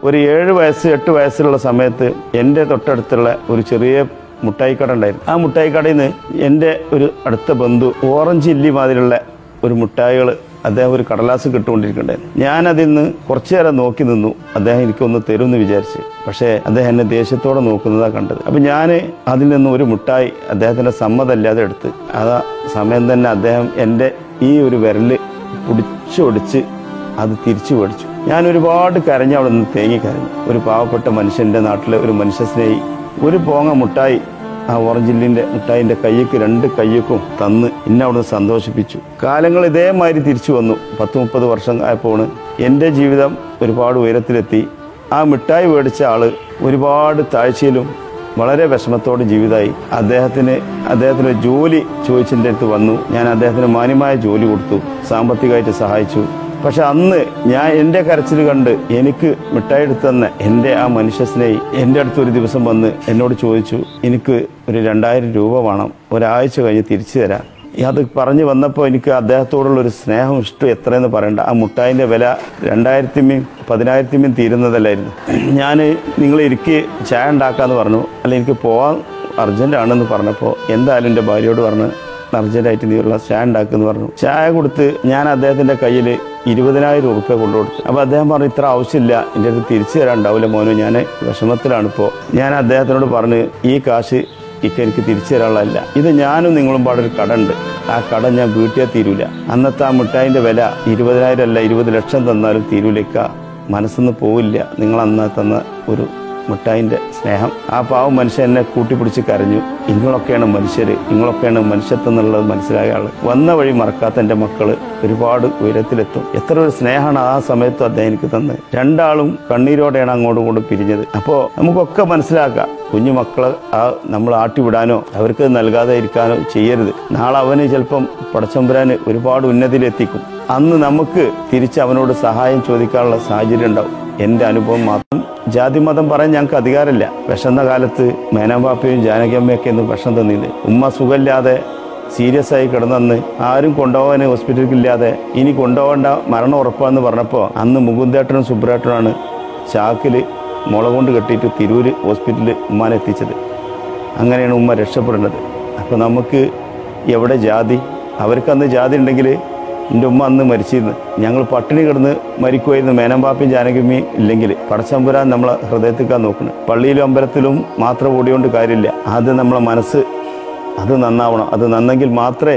ഒരു ഏഴ് വയസ്സ് എട്ട് വയസ്സിലുള്ള സമയത്ത് എൻ്റെ തൊട്ടടുത്തുള്ള ഒരു ചെറിയ മുട്ടായി കട ഉണ്ടായിരുന്നു ആ മുട്ടായി കടയിൽ നിന്ന് എൻ്റെ ഒരു അടുത്ത ബന്ധു ഓറഞ്ച് ഇല്ലി മാതിരിയുള്ള ഒരു മുട്ടായികൾ അദ്ദേഹം ഒരു കടലാസ് കിട്ടുകൊണ്ടിരിക്കണ്ടായിരുന്നു ഞാൻ അതിൽ നിന്ന് കുറച്ചു നേരം നോക്കി നിന്നു അദ്ദേഹം എനിക്കൊന്ന് തരുമെന്ന് വിചാരിച്ച് പക്ഷേ അദ്ദേഹം എന്നെ ദേഷ്യത്തോടെ നോക്കുന്നതാണ് കണ്ടത് അപ്പം ഞാൻ അതിൽ നിന്ന് ഒരു മുട്ടായി അദ്ദേഹത്തിൻ്റെ സമ്മതമല്ലാതെ എടുത്ത് ആ സമയം തന്നെ അദ്ദേഹം എൻ്റെ ഈ ഒരു വിരല് പിടിച്ചൊടിച്ച് അത് തിരിച്ചു മേടിച്ചു ഞാൻ ഒരുപാട് കരഞ്ഞ് അവിടെ നിന്ന് തേങ്ങി കരഞ്ഞു ഒരു പാവപ്പെട്ട മനുഷ്യൻ്റെ നാട്ടിലെ ഒരു മനുഷ്യ സ്നേഹി ഒരു പോങ്ങ മുട്ടായി ആ ഓറഞ്ചില്ലിന്റെ മുട്ടായിന്റെ കയ്യക്ക് രണ്ട് കയ്യക്കും തന്ന് എന്നെ അവിടുന്ന് സന്തോഷിപ്പിച്ചു കാലങ്ങൾ ഇതേമാതിരി തിരിച്ചു വന്നു പത്ത് മുപ്പത് വർഷം ആയപ്പോൾ എൻ്റെ ജീവിതം ഒരുപാട് ഉയരത്തിലെത്തി ആ മിഠായി മേടിച്ച ആള് ഒരുപാട് താഴ്ചയിലും വളരെ വിഷമത്തോടെ ജീവിതമായി അദ്ദേഹത്തിന് അദ്ദേഹത്തിന് ഒരു ജോലി ചോദിച്ചെൻ്റെ അടുത്ത് വന്നു ഞാൻ അദ്ദേഹത്തിന് മാന്യമായ ജോലി കൊടുത്തു സാമ്പത്തികമായിട്ട് സഹായിച്ചു പക്ഷെ അന്ന് ഞാൻ എൻ്റെ കരച്ചിൽ കണ്ട് എനിക്ക് മിഠായി എടുത്ത് തന്ന എൻ്റെ ആ മനുഷ്യ സ്നേഹി എൻ്റെ അടുത്ത് ഒരു ദിവസം വന്ന് എന്നോട് ചോദിച്ചു എനിക്ക് ഒരു രണ്ടായിരം രൂപ വേണം ഒരാഴ്ച കഴിഞ്ഞ് തിരിച്ചു തരാം അത് പറഞ്ഞു വന്നപ്പോൾ എനിക്ക് അദ്ദേഹത്തോടുള്ള ഒരു സ്നേഹം ഇഷ്ടം എത്രയെന്ന് പറയണ്ട ആ മുട്ടായിൻ്റെ വില രണ്ടായിരത്തിമേയും പതിനായിരത്തിമേയും തീരുന്നതല്ലായിരുന്നു ഞാൻ നിങ്ങൾ ഇരിക്ക് ചായ ഉണ്ടാക്കാമെന്ന് പറഞ്ഞു അല്ല എനിക്ക് പോകാൻ അർജൻ്റ് ആണെന്ന് പറഞ്ഞപ്പോൾ എന്തായാലും എൻ്റെ ഭാര്യയോട് പറഞ്ഞ് അർജൻറ്റായിട്ട് നീ ഉള്ള ചായ ഉണ്ടാക്കുമെന്ന് പറഞ്ഞു ചായ കൊടുത്ത് ഞാൻ അദ്ദേഹത്തിൻ്റെ കയ്യിൽ ഇരുപതിനായിരം ഉറുപ്പ്യ കൊണ്ടു കൊടുത്തു അപ്പോൾ അദ്ദേഹം പറഞ്ഞു ഇത്ര ആവശ്യമില്ല എൻ്റെ അടുത്ത് തിരിച്ചു തരാൻ ഉണ്ടാവില്ല മോനോ ഞാൻ വിഷമത്തിലാണിപ്പോൾ ഞാൻ അദ്ദേഹത്തിനോട് പറഞ്ഞ് ഈ കാശ് ഇക്ക എനിക്ക് തിരിച്ചു തരാനുള്ളതല്ല ഇത് ഞാനും നിങ്ങളും പാടൊരു കട ഉണ്ട് ആ കട ഞാൻ വീട്ടിയാൽ തീരൂല അന്നത്തെ ആ മിഠായിൻ്റെ വില ഇരുപതിനായിരം അല്ല ഇരുപത് ലക്ഷം തന്നാലും തീരൂലേക്ക മനസ്സൊന്ന് പോവില്ല നിങ്ങൾ അന്ന് തന്ന ഒരു മിഠായിൻ്റെ സ്നേഹം ആ പാവം മനുഷ്യൻ എന്നെ കൂട്ടിപ്പിടിച്ച് കരഞ്ഞു നിങ്ങളൊക്കെയാണ് മനുഷ്യർ നിങ്ങളൊക്കെയാണ് മനുഷ്യത്വം എന്നുള്ളത് മനസ്സിലായ ആള് വന്ന വഴി മറക്കാത്ത എൻ്റെ മക്കള് ഒരുപാട് ഉയരത്തിലെത്തും എത്ര ഒരു സ്നേഹമാണ് ആ സമയത്ത് അദ്ദേഹം എനിക്ക് തന്നത് രണ്ടാളും കണ്ണീരോടെയാണ് അങ്ങോട്ടും ഇങ്ങോട്ടും പിരിഞ്ഞത് അപ്പോൾ നമുക്കൊക്കെ മനസ്സിലാക്കാം കുഞ്ഞു മക്കളെ ആ നമ്മൾ ആട്ടിവിടാനോ അവർക്ക് നൽകാതെ ഇരിക്കാനോ ചെയ്യരുത് നാളെ അവന് ചിലപ്പം പടച്ചമ്പുരാന് ഒരുപാട് ഉന്നതിയിലെത്തിക്കും അന്ന് നമുക്ക് തിരിച്ച് അവനോട് സഹായം ചോദിക്കാനുള്ള സാഹചര്യം ഉണ്ടാവും എൻ്റെ അനുഭവം മാത്രം ജാതി മതം പറയാൻ ഞങ്ങൾക്ക് അധികാരമില്ല വിഷന്ന കാലത്ത് മേനമ്പാപ്പയും ജാനകിയമ്മയൊക്കെ ഒന്ന് വിഷം തന്നില്ലേ ഉമ്മ സുഖമില്ലാതെ സീരിയസ് ആയി കിടന്നന്ന് ആരും കൊണ്ടുപോകാൻ ഹോസ്പിറ്റലിലില്ലാതെ ഇനി കൊണ്ടുപോകേണ്ട മരണം ഉറപ്പാന്ന് പറഞ്ഞപ്പോൾ അന്ന് മുകുന്ദേട്ടനും സുബ്രേട്ടനാണ് ചാക്കിൽ മുള കൊണ്ട് കെട്ടിയിട്ട് തിരൂര് ഹോസ്പിറ്റലിൽ ഉമ്മാനെ എത്തിച്ചത് അങ്ങനെയാണ് ഉമ്മ രക്ഷപ്പെടുന്നത് അപ്പോൾ നമുക്ക് എവിടെ ജാതി അവർക്ക് അന്ന് ജാതി ഉണ്ടെങ്കിൽ എൻ്റെ ഉമ്മ അന്ന് മരിച്ചിരുന്നു ഞങ്ങൾ പട്ടിണി കിടന്ന് മരിക്കുമായിരുന്നു മേനമ്പാപ്പയും ജാനകിമ്മയും ഇല്ലെങ്കിൽ പടച്ചമ്പുരാൻ നമ്മളെ ഹൃദയത്തിക്കാൻ നോക്കണം പള്ളിയിലും അമ്പലത്തിലും മാത്രം ഓടിയോണ്ട് കാര്യമില്ല ആദ്യം നമ്മളെ മനസ്സ് അത് നന്നാവണം അത് നന്നെങ്കിൽ മാത്രമേ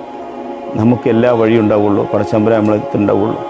നമുക്ക് എല്ലാ വഴിയും ഉണ്ടാവുള്ളൂ പടച്ചമ്പുരാൻ നമ്മളെ ഉണ്ടാവുള്ളൂ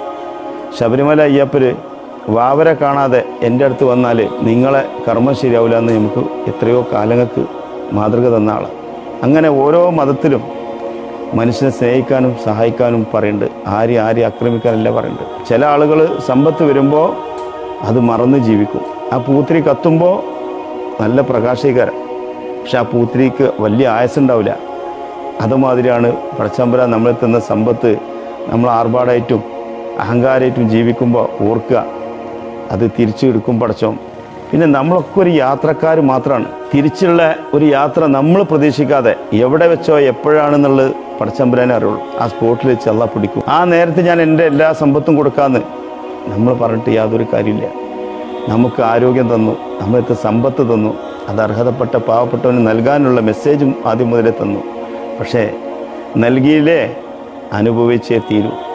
ശബരിമല അയ്യപ്പര് വാവരെ കാണാതെ എൻ്റെ അടുത്ത് വന്നാൽ നിങ്ങളെ കർമ്മം ശരിയാവില്ല എന്ന് നമുക്ക് എത്രയോ കാലങ്ങൾക്ക് മാതൃക തന്ന ആളാണ് അങ്ങനെ ഓരോ മതത്തിലും മനുഷ്യനെ സ്നേഹിക്കാനും സഹായിക്കാനും പറയുന്നുണ്ട് ആരെയും ആരെയും ആക്രമിക്കാനല്ല പറയുന്നുണ്ട് ചില ആളുകൾ സമ്പത്ത് വരുമ്പോൾ അത് മറന്ന് ജീവിക്കും ആ പൂത്തിരി കത്തുമ്പോൾ നല്ല പ്രകാശീകരം പക്ഷെ ആ പൂത്തിരിക്ക് വലിയ ആയസുണ്ടാവില്ല അതുമാതിരിയാണ് പടച്ചമ്പര നമ്മളെ തന്ന സമ്പത്ത് നമ്മൾ ആർഭാടായിട്ടും അഹങ്കാരമായിട്ടും ജീവിക്കുമ്പോൾ ഓർക്കുക അത് തിരിച്ചു എടുക്കും പടച്ചോം പിന്നെ നമ്മളൊക്കെ ഒരു യാത്രക്കാർ മാത്രമാണ് തിരിച്ചുള്ള ഒരു യാത്ര നമ്മൾ പ്രതീക്ഷിക്കാതെ എവിടെ വെച്ചോ എപ്പോഴാണെന്നുള്ളത് പടച്ചമ്പരാനെ അറിയുള്ളൂ ആ സ്പോട്ടിൽ വെച്ച് അല്ല പിടിക്കും ആ നേരത്തെ ഞാൻ എൻ്റെ എല്ലാ സമ്പത്തും കൊടുക്കാമെന്ന് നമ്മൾ പറഞ്ഞിട്ട് യാതൊരു കാര്യമില്ല നമുക്ക് ആരോഗ്യം തന്നു നമ്മളെടുത്ത് സമ്പത്ത് തന്നു അത് അർഹതപ്പെട്ട പാവപ്പെട്ടവന് നൽകാനുള്ള മെസ്സേജും ആദ്യം മുതലേ തന്നു പക്ഷേ നൽകിയില്ലേ അനുഭവിച്ചേ തീരൂ